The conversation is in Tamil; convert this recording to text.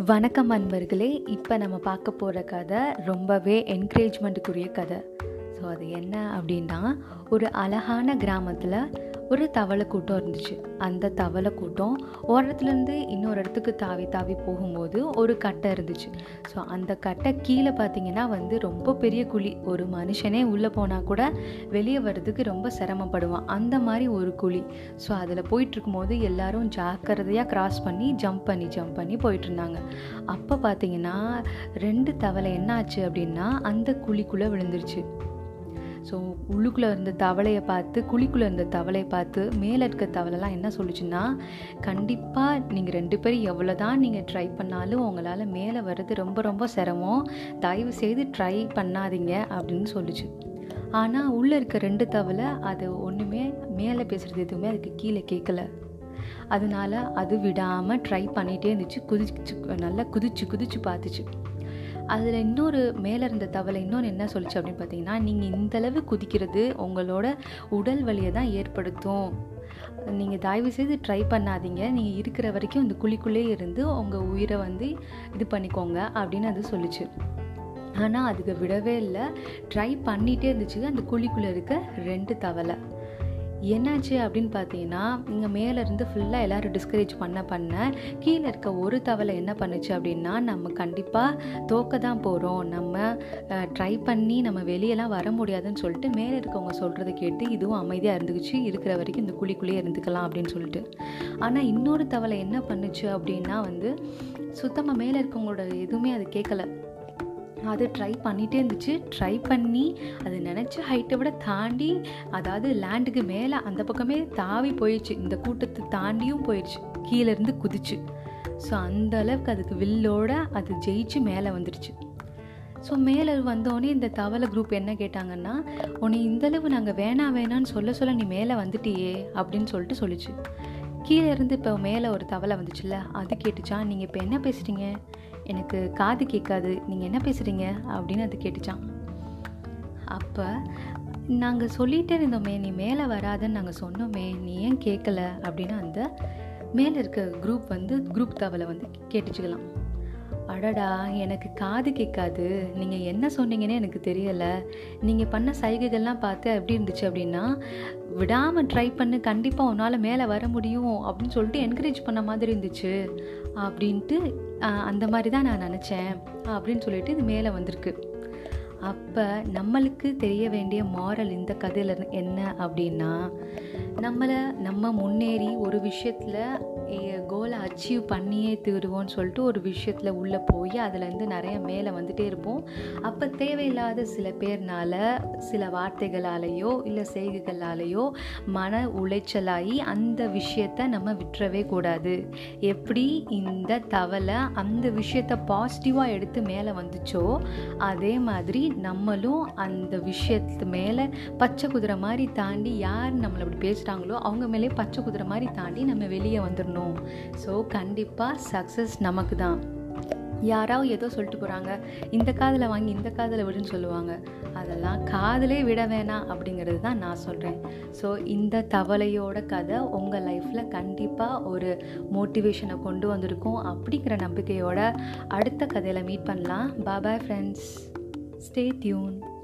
வணக்கம் அன்பர்களே இப்போ நம்ம பார்க்க போகிற கதை ரொம்பவே என்கரேஜ்மெண்ட்டுக்குரிய கதை ஸோ அது என்ன அப்படின்னா ஒரு அழகான கிராமத்தில் ஒரு தவளை கூட்டம் இருந்துச்சு அந்த தவளை கூட்டம் ஓரத்துலேருந்து இன்னொரு இடத்துக்கு தாவி தாவி போகும்போது ஒரு கட்டை இருந்துச்சு ஸோ அந்த கட்டை கீழே பார்த்தீங்கன்னா வந்து ரொம்ப பெரிய குழி ஒரு மனுஷனே உள்ளே போனால் கூட வெளியே வர்றதுக்கு ரொம்ப சிரமப்படுவான் அந்த மாதிரி ஒரு குழி ஸோ அதில் போயிட்டுருக்கும்போது எல்லாரும் ஜாக்கிரதையாக கிராஸ் பண்ணி ஜம்ப் பண்ணி ஜம்ப் பண்ணி போயிட்டு இருந்தாங்க அப்போ பார்த்தீங்கன்னா ரெண்டு தவளை என்னாச்சு அப்படின்னா அந்த குழிக்குள்ளே விழுந்துருச்சு ஸோ உள்ளுக்குள்ளே இருந்த தவளையை பார்த்து குழிக்குள்ளே இருந்த தவளையை பார்த்து மேலே இருக்க தவளைலாம் என்ன சொல்லுச்சுன்னா கண்டிப்பாக நீங்கள் ரெண்டு பேரும் எவ்வளோ தான் நீங்கள் ட்ரை பண்ணாலும் உங்களால் மேலே வர்றது ரொம்ப ரொம்ப சிரமம் தயவு செய்து ட்ரை பண்ணாதீங்க அப்படின்னு சொல்லுச்சு ஆனால் உள்ளே இருக்க ரெண்டு தவளை அது ஒன்றுமே மேலே பேசுகிறது எதுவுமே அதுக்கு கீழே கேட்கல அதனால அது விடாமல் ட்ரை பண்ணிகிட்டே இருந்துச்சு குதிச்சு நல்லா குதிச்சு குதிச்சு பார்த்துச்சு அதில் இன்னொரு மேலே இருந்த தவளை இன்னொன்று என்ன சொல்லிச்சு அப்படின்னு பார்த்தீங்கன்னா நீங்கள் இந்தளவு குதிக்கிறது உங்களோட உடல் வலியை தான் ஏற்படுத்தும் நீங்கள் தயவு செய்து ட்ரை பண்ணாதீங்க நீங்கள் இருக்கிற வரைக்கும் இந்த குழிக்குள்ளே இருந்து உங்கள் உயிரை வந்து இது பண்ணிக்கோங்க அப்படின்னு அது சொல்லிச்சு ஆனால் அதுக்கு விடவே இல்லை ட்ரை பண்ணிகிட்டே இருந்துச்சு அந்த குழிக்குள்ளே இருக்க ரெண்டு தவளை என்னாச்சு அப்படின்னு பார்த்தீங்கன்னா இங்கே மேலேருந்து ஃபுல்லாக எல்லோரும் டிஸ்கரேஜ் பண்ண பண்ண கீழே இருக்க ஒரு தவளை என்ன பண்ணுச்சு அப்படின்னா நம்ம கண்டிப்பாக தோக்க தான் போகிறோம் நம்ம ட்ரை பண்ணி நம்ம வெளியெல்லாம் வர முடியாதுன்னு சொல்லிட்டு மேலே இருக்கவங்க சொல்கிறத கேட்டு இதுவும் அமைதியாக இருந்துக்குச்சு இருக்கிற வரைக்கும் இந்த குழிக்குள்ளேயே இருந்துக்கலாம் அப்படின்னு சொல்லிட்டு ஆனால் இன்னொரு தவளை என்ன பண்ணுச்சு அப்படின்னா வந்து சுத்தமாக மேலே இருக்கவங்களோட எதுவுமே அது கேட்கல அது ட்ரை பண்ணிகிட்டே இருந்துச்சு ட்ரை பண்ணி அது நினச்ச ஹைட்டை விட தாண்டி அதாவது லேண்டுக்கு மேலே அந்த பக்கமே தாவி போயிடுச்சு இந்த கூட்டத்தை தாண்டியும் போயிடுச்சு கீழேருந்து குதிச்சு ஸோ அந்த அளவுக்கு அதுக்கு வில்லோட அது ஜெயிச்சு மேலே வந்துடுச்சு ஸோ மேலே வந்தோடனே இந்த தவளை குரூப் என்ன கேட்டாங்கன்னா உன்னை இந்தளவு நாங்கள் வேணாம் வேணான்னு சொல்ல சொல்ல நீ மேலே வந்துட்டியே அப்படின்னு சொல்லிட்டு சொல்லிச்சு கீழே இருந்து இப்போ மேலே ஒரு தவளை வந்துச்சுல்ல அது கேட்டுச்சான் நீங்கள் இப்போ என்ன பேசுகிறீங்க எனக்கு காது கேட்காது நீங்கள் என்ன பேசுகிறீங்க அப்படின்னு அது கேட்டுச்சான் அப்போ நாங்கள் சொல்லிகிட்டே இருந்தோமே நீ மேலே வராதுன்னு நாங்கள் சொன்னோமே நீ ஏன் கேட்கல அப்படின்னு அந்த மேலே இருக்க குரூப் வந்து குரூப் தவளை வந்து கேட்டுச்சுக்கலாம் அடடா எனக்கு காது கேட்காது நீங்கள் என்ன சொன்னீங்கன்னு எனக்கு தெரியலை நீங்கள் பண்ண சைகைகள்லாம் பார்த்து எப்படி இருந்துச்சு அப்படின்னா விடாமல் ட்ரை பண்ணு கண்டிப்பாக உன்னால் மேலே வர முடியும் அப்படின்னு சொல்லிட்டு என்கரேஜ் பண்ண மாதிரி இருந்துச்சு அப்படின்ட்டு அந்த மாதிரி தான் நான் நினச்சேன் அப்படின்னு சொல்லிட்டு இது மேலே வந்திருக்கு அப்போ நம்மளுக்கு தெரிய வேண்டிய மாரல் இந்த கதையில் என்ன அப்படின்னா நம்மளை நம்ம முன்னேறி ஒரு விஷயத்தில் கோலை அச்சீவ் பண்ணியே தீருவோம்னு சொல்லிட்டு ஒரு விஷயத்தில் உள்ளே போய் அதுலேருந்து நிறைய மேலே வந்துட்டே இருப்போம் அப்போ தேவையில்லாத சில பேர்னால சில வார்த்தைகளாலேயோ இல்லை செய்கைகளாலேயோ மன உளைச்சலாகி அந்த விஷயத்தை நம்ம விட்டுறவே கூடாது எப்படி இந்த தவளை அந்த விஷயத்தை பாசிட்டிவாக எடுத்து மேலே வந்துச்சோ அதே மாதிரி நம்மளும் அந்த விஷயத்து மேலே பச்சை குதிரை மாதிரி தாண்டி யார் நம்மளை அப்படி பேசுகிறாங்களோ அவங்க மேலே பச்சை குதிரை மாதிரி தாண்டி நம்ம வெளியே வந்துடணும் ஸோ கண்டிப்பாக சக்ஸஸ் நமக்கு தான் யாராவது ஏதோ சொல்லிட்டு போகிறாங்க இந்த காதில் வாங்கி இந்த காதில் விடுன்னு சொல்லுவாங்க அதெல்லாம் காதலே விட வேணாம் அப்படிங்கிறது தான் நான் சொல்கிறேன் ஸோ இந்த தவளையோட கதை உங்கள் லைஃப்பில் கண்டிப்பாக ஒரு மோட்டிவேஷனை கொண்டு வந்திருக்கும் அப்படிங்கிற நம்பிக்கையோட அடுத்த கதையில் மீட் பண்ணலாம் பாபாய் ஃப்ரெண்ட்ஸ் ஸ்டே டியூன்